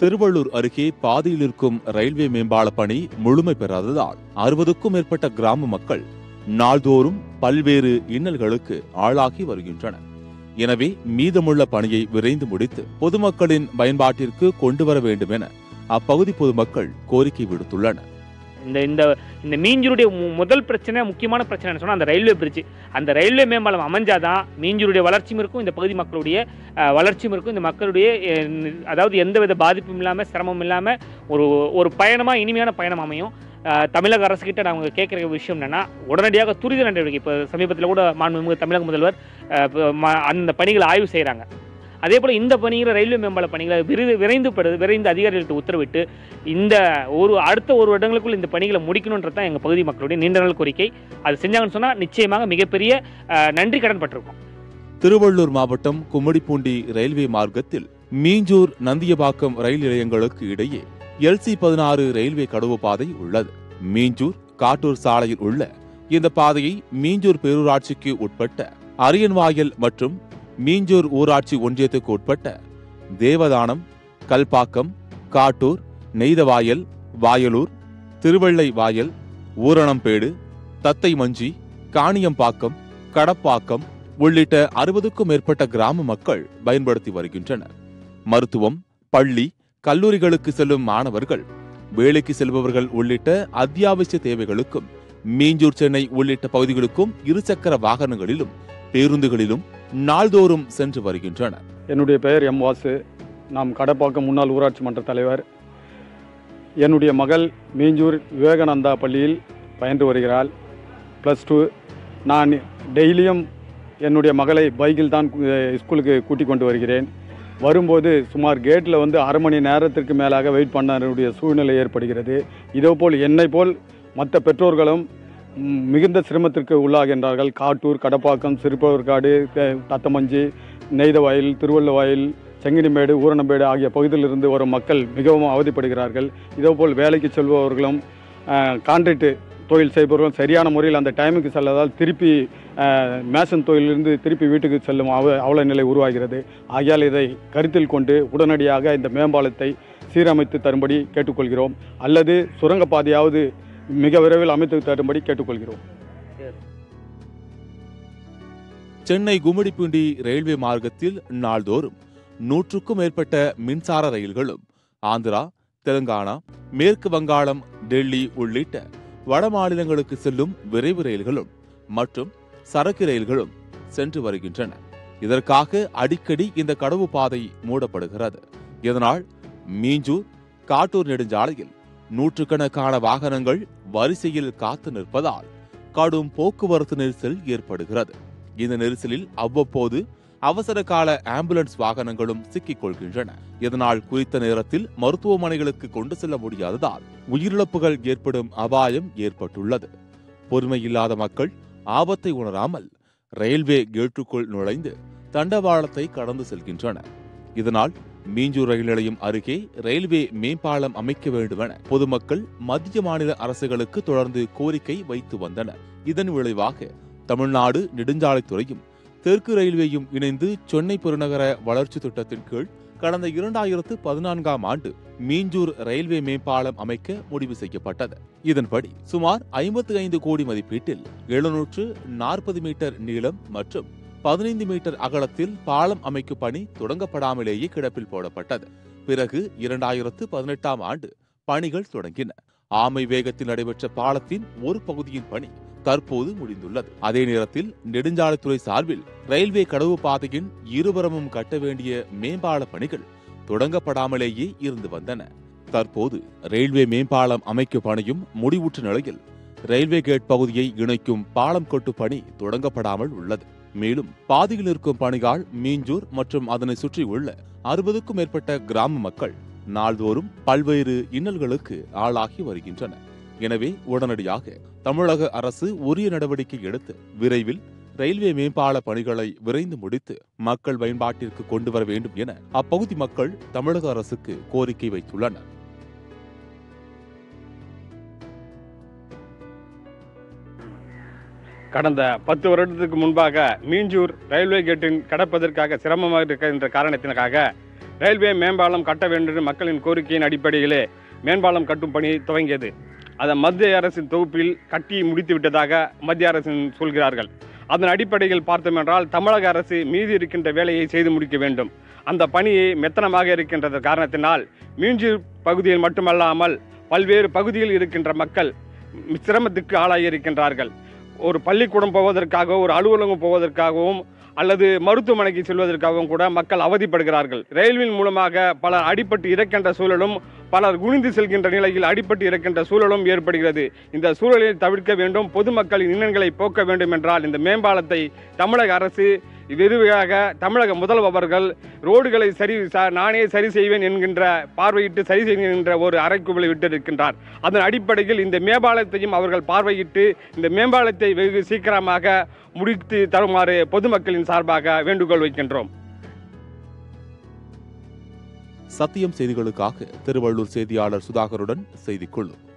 திருவள்ளூர் அருகே பாதையில் இருக்கும் ரயில்வே மேம்பால பணி முழுமை பெறாததால் அறுபதுக்கும் மேற்பட்ட கிராம மக்கள் நாள்தோறும் பல்வேறு இன்னல்களுக்கு ஆளாகி வருகின்றனர் எனவே மீதமுள்ள பணியை விரைந்து முடித்து பொதுமக்களின் பயன்பாட்டிற்கு கொண்டு வர வேண்டும் என அப்பகுதி பொதுமக்கள் கோரிக்கை விடுத்துள்ளனர் இந்த இந்த இந்த மீஞ்சூருடைய மு- முதல் பிரச்சனை முக்கியமான பிரச்சனை சொன்னால் அந்த ரயில்வே பிரிட்ஜ் அந்த ரயில்வே மேம்பாலம் அமைஞ்சாதான் மீஞ்சூருடைய வளர்ச்சியும் இருக்கும் இந்த பகுதி மக்களுடைய அஹ், வளர்ச்சியும் இருக்கும் இந்த மக்களுடைய அஹ், நி- அதாவது எந்தவித பாதிப்பும் இல்லாமல் சிரமம் இல்லாமல் ஒரு ஒரு பயணமாக இனிமையான பயணம் அமையும் அஹ், தமிழக அரசுகிட்ட நாங்கள் கேட்குற விஷயம் என்னன்னா உடனடியாக துரித நடவடிக்கை இப்போ சமீபத்தில் கூட மாண்புமிகு தமிழக முதல்வர் அஹ், இப்ப ம- அந்த பணிகளை ஆய்வு செய்கிறாங்க அதே போல் இந்த பணிகளை ரயில்வே மேம்பால பணிகளை விரைந்து விரைந்து படு- விரைந்து அதிகாரிகளுக்கு உத்தரவிட்டு இந்த ஒரு அடுத்த ஒரு வருடங்களுக்குள் இந்த பணிகளை முடிக்கணுன்றது தான் எங்கள் பகுதி மக்களுடைய நீண்ட நாள் கோரிக்கை அது செஞ்சாங்கன்னு சொன்னால் நிச்சயமாக மிகப்பெரிய அஹ், நன்றி கடன் பட்டிருக்கோம் திருவள்ளூர் மாவட்டம் கும்மிடிப்பூண்டி ரயில்வே மார்க்கத்தில் மீஞ்சூர் நந்தியபாக்கம் ரயில் நிலையங்களுக்கு இடையே எல்சி பதினாறு ரயில்வே கடவு பாதை உள்ளது மீஞ்சூர் காட்டூர் சாலையில் உள்ள இந்த பாதையை மீஞ்சூர் பேரூராட்சிக்கு உட்பட்ட அரியன்வாயல் மற்றும் மீஞ்சூர் ஊராட்சி ஒன்றியத்துக்கு உட்பட்ட தேவதானம் கல்பாக்கம் காட்டூர் நெய்தவாயல் வாயலூர் திருவள்ளை வாயல் ஊரணம்பேடு தத்தை மஞ்சி காணியம்பாக்கம் கடப்பாக்கம் உள்ளிட்ட அறுபதுக்கும் மேற்பட்ட கிராம மக்கள் பயன்படுத்தி வருகின்றனர் மருத்துவம் பள்ளி கல்லூரிகளுக்கு செல்லும் மாணவர்கள் வேலைக்கு செல்பவர்கள் உள்ளிட்ட அத்தியாவசிய தேவைகளுக்கும் மீஞ்சூர் சென்னை உள்ளிட்ட பகுதிகளுக்கும் இருசக்கர வாகனங்களிலும் பேருந்துகளிலும் நாள்தோறும் சென்று வருகின்றனர் என்னுடைய பெயர் எம் வாசு நாம் கடப்பாக்கம் முன்னாள் ஊராட்சி மன்ற தலைவர் என்னுடைய மகள் மீஞ்சூர் விவேகானந்தா பள்ளியில் பயின்று வருகிறாள் ப்ளஸ் டூ நான் டெய்லியும் என்னுடைய மகளை பைக்கில் தான் அஹ், ஸ்கூலுக்கு கூட்டிக் கொண்டு வருகிறேன் வரும்போது சுமார் கேட்டில் வந்து அரை மணி நேரத்திற்கு மேலாக வெயிட் பண்ண சூழ்நிலை ஏற்படுகிறது இதேபோல் என்னை போல் மற்ற பெற்றோர்களும் ம், மிகுந்த சிரமத்திற்கு உள்ளாகின்றார்கள் காட்டூர் கடப்பாக்கம் சிறுபவர்காடு க- தத்தமஞ்சி நெய்தவாயில் திருவள்ளவாயில் செங்கினிமேடு ஊரணம்பேடு ஆகிய பகுதியிலிருந்து வரும் மக்கள் மிகவும் அவதிப்படுகிறார்கள் இதேபோல் வேலைக்கு செல்பவர்களும் கான்ட்ராக்ட் தொழில் செய்பவர்களும் சரியான முறையில் அந்த டைமுக்கு செல்லாதால் திருப்பி அஹ், மேசன் தொழிலிருந்து திருப்பி வீட்டுக்கு செல்லும் அவ அவல நிலை உருவாகிறது ஆகையால் இதை கருத்தில் கொண்டு உடனடியாக இந்த மேம்பாலத்தை சீரமைத்து தரும்படி கேட்டுக்கொள்கிறோம் அல்லது சுரங்கப்பாதையாவது மிக விரைவில் அமைத்து தரும்படி கேட்டுக்கொள்கிறோம் சென்னை கும்மிடிப்பூண்டி ரயில்வே மார்க்கத்தில் நாள்தோறும் நூற்றுக்கும் மேற்பட்ட மின்சார ரயில்களும் ஆந்திரா தெலுங்கானா மேற்கு வங்காளம் டெல்லி உள்ளிட்ட வட மாநிலங்களுக்கு செல்லும் விரைவு ரயில்களும் மற்றும் சரக்கு ரயில்களும் சென்று வருகின்றன இதற்காக அடிக்கடி இந்த கடவு பாதை மூடப்படுகிறது இதனால் மீஞ்சூர் காட்டூர் நெடுஞ்சாலையில் நூற்றுக்கணக்கான வாகனங்கள் வரிசையில் காத்து நிற்பதால் கடும் போக்குவரத்து நெரிசல் ஏற்படுகிறது இந்த நெரிசலில் அவ்வப்போது அவசர கால ஆம்புலன்ஸ் வாகனங்களும் சிக்கிக் கொள்கின்றன இதனால் குறித்த நேரத்தில் மருத்துவமனைகளுக்கு கொண்டு செல்ல முடியாததால் உயிரிழப்புகள் ஏற்படும் அபாயம் ஏற்பட்டுள்ளது பொறுமையில்லாத மக்கள் ஆபத்தை உணராமல் ரயில்வே கேட்டுக்குள் நுழைந்து தண்டவாளத்தை கடந்து செல்கின்றனர் இதனால் மீஞ்சூர் ரயில் நிலையம் அருகே ரயில்வே மேம்பாலம் அமைக்க வேண்டுமென பொதுமக்கள் மத்திய மாநில அரசுகளுக்கு தொடர்ந்து கோரிக்கை வைத்து வந்தனர் இதன் விளைவாக தமிழ்நாடு நெடுஞ்சாலைத்துறையும் தெற்கு ரயில்வேயும் இணைந்து சென்னை பெருநகர வளர்ச்சி திட்டத்தின் கீழ் கடந்த இரண்டாயிரத்து பதினான்காம் ஆண்டு மீஞ்சூர் ரயில்வே மேம்பாலம் அமைக்க முடிவு செய்யப்பட்டது இதன்படி சுமார் ஐம்பத்தி ஐந்து கோடி மதிப்பீட்டில் எழுநூற்று நாற்பது மீட்டர் நீளம் மற்றும் பதினைந்து மீட்டர் அகலத்தில் பாலம் அமைக்கும் பணி தொடங்கப்படாமலேயே கிடப்பில் போடப்பட்டது பிறகு இரண்டாயிரத்து பதினெட்டாம் ஆண்டு பணிகள் தொடங்கின ஆமை வேகத்தில் நடைபெற்ற பாலத்தின் ஒரு பகுதியின் பணி தற்போது முடிந்துள்ளது அதே நேரத்தில் நெடுஞ்சாலைத்துறை சார்பில் ரயில்வே கடவு பாதையின் இருபுறமும் கட்ட வேண்டிய மேம்பால பணிகள் தொடங்கப்படாமலேயே இருந்து வந்தன தற்போது ரயில்வே மேம்பாலம் அமைக்கும் பணியும் முடிவுற்ற நிலையில் ரயில்வே கேட் பகுதியை இணைக்கும் பாலம் கொட்டு பணி தொடங்கப்படாமல் உள்ளது மேலும் பாதியில் இருக்கும் பணிகால் மீஞ்சூர் மற்றும் அதனை சுற்றியுள்ள அறுபதுக்கும் மேற்பட்ட கிராம மக்கள் நாள்தோறும் பல்வேறு இன்னல்களுக்கு ஆளாகி வருகின்றனர் எனவே உடனடியாக தமிழக அரசு உரிய நடவடிக்கை எடுத்து விரைவில் ரயில்வே மேம்பால பணிகளை விரைந்து முடித்து மக்கள் பயன்பாட்டிற்கு கொண்டு வர வேண்டும் என அப்பகுதி மக்கள் தமிழக அரசுக்கு கோரிக்கை வைத்துள்ளனர் கடந்த பத்து வருடத்துக்கு முன்பாக மீஞ்சூர் ரயில்வே கேட்டின் கடப்பதற்காக சிரமமாக இருக்கின்ற காரணத்திற்காக ரயில்வே மேம்பாலம் கட்ட வேண்டும் என்று மக்களின் கோரிக்கையின் அடிப்படையிலே மேம்பாலம் கட்டும் பணி துவங்கியது அதை மத்திய அரசின் தொகுப்பில் கட்டி முடித்து விட்டதாக மத்திய அரசின் சொல்கிறார்கள் அதன் அடிப்படையில் பார்த்தோம் என்றால் தமிழக அரசு மீதி இருக்கின்ற வேலையை செய்து முடிக்க வேண்டும் அந்த பணியை மெத்தனமாக இருக்கின்றது காரணத்தினால் மீஞ்சூர் பகுதியில் மட்டுமல்லாமல் பல்வேறு பகுதியில் இருக்கின்ற மக்கள் சிரமத்துக்கு ஆளாகி இருக்கின்றார்கள் ஒரு பள்ளிக்கூடம் போவதற்காக ஒரு அலுவலகம் போவதற்காகவும் அல்லது மருத்துவமனைக்கு செல்வதற்காகவும் கூட மக்கள் அவதிப்படுகிறார்கள் ரயில்வின் மூலமாக பலர் அடிபட்டு இறக்கின்ற சூழலும் பலர் குனிந்து செல்கின்ற நிலையில் அடிபட்டு இறக்கின்ற சூழலும் ஏற்படுகிறது இந்த சூழலை தவிர்க்க வேண்டும் பொதுமக்களின் இன்னல்களை போக்க வேண்டும் என்றால் இந்த மேம்பாலத்தை தமிழக அரசு விரிவாக தமிழக முதல்வர்கள் ரோடுகளை சரி ச- நானே சரி செய்வேன் என்கின்ற பார்வையிட்டு சரி செய்கின்ற ஒரு அறைக்குவலை விட்டிருக்கின்றார் அதன் அடிப்படையில் இந்த மேம்பாலத்தையும் அவர்கள் பார்வையிட்டு இந்த மேம்பாலத்தை வெகு சீக்கிரமாக முடித்து தருமாறு பொதுமக்களின் சார்பாக வேண்டுகோள் வைக்கின்றோம் சத்தியம் செய்திகளுக்காக திருவள்ளூர் செய்தியாளர் சுதாகருடன் செய்திக்குழு